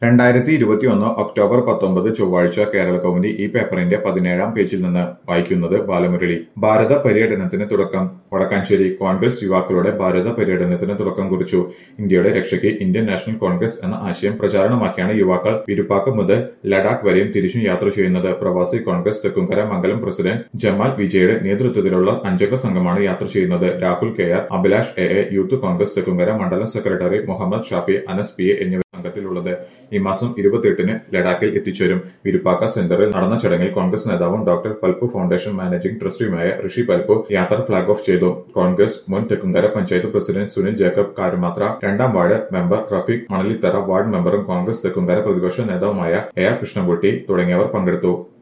രണ്ടായിരത്തി ഇരുപത്തിയൊന്ന് ഒക്ടോബർ പത്തൊമ്പത് ചൊവ്വാഴ്ച കേരള കൗമുദി ഈ പേപ്പറിന്റെ പതിനേഴാം പേജിൽ നിന്ന് വായിക്കുന്നത് ബാലമുരളി ഭാരത പര്യടനത്തിന് തുടക്കം വടക്കാഞ്ചേരി കോൺഗ്രസ് യുവാക്കളുടെ ഭാരത പര്യടനത്തിന് തുടക്കം കുറിച്ചു ഇന്ത്യയുടെ രക്ഷയ്ക്ക് ഇന്ത്യൻ നാഷണൽ കോൺഗ്രസ് എന്ന ആശയം പ്രചാരണമാക്കിയാണ് യുവാക്കൾ വിരുപ്പാക്കം മുതൽ ലഡാക്ക് വരെയും തിരിച്ചും യാത്ര ചെയ്യുന്നത് പ്രവാസി കോൺഗ്രസ് തെക്കുംകര മംഗലം പ്രസിഡന്റ് ജമാൽ വിജയുടെ നേതൃത്വത്തിലുള്ള അഞ്ചംഗ സംഘമാണ് യാത്ര ചെയ്യുന്നത് Rahul K R Abhilash A A youth Congress Thekkumkara മണ്ഡലം secretary Muhammad Shafi Anas P A എന്നിവർ സംഘത്തിലുള്ളത് ഈ മാസം ഇരുപത്തിയെട്ടിന് ലഡാക്കിൽ എത്തിച്ചേരും വിരുപ്പാക്ക സെന്ററിൽ നടന്ന ചടങ്ങിൽ കോൺഗ്രസ് നേതാവും ഡോക്ടർ പൽപു ഫൗണ്ടേഷൻ മാനേജിംഗ് ട്രസ്റ്റിയുമായ ഋഷി പൽപു യാത്ര ഫ്ളാഗ് ഓഫ് ചെയ്തു കോൺഗ്രസ് മുൻ തെക്കുംകര പഞ്ചായത്ത് പ്രസിഡന്റ് സുനിൽ ജേക്കബ് കാരുമാത്ര രണ്ടാം ward member Rafeeq Manalithara ward മെമ്പറും കോൺഗ്രസ് തെക്കുംകര പ്രതിപക്ഷ നേതാവുമായ എ ആർ കൃഷ്ണൻകുട്ടി തുടങ്ങിയവർ പങ്കെടുത്തു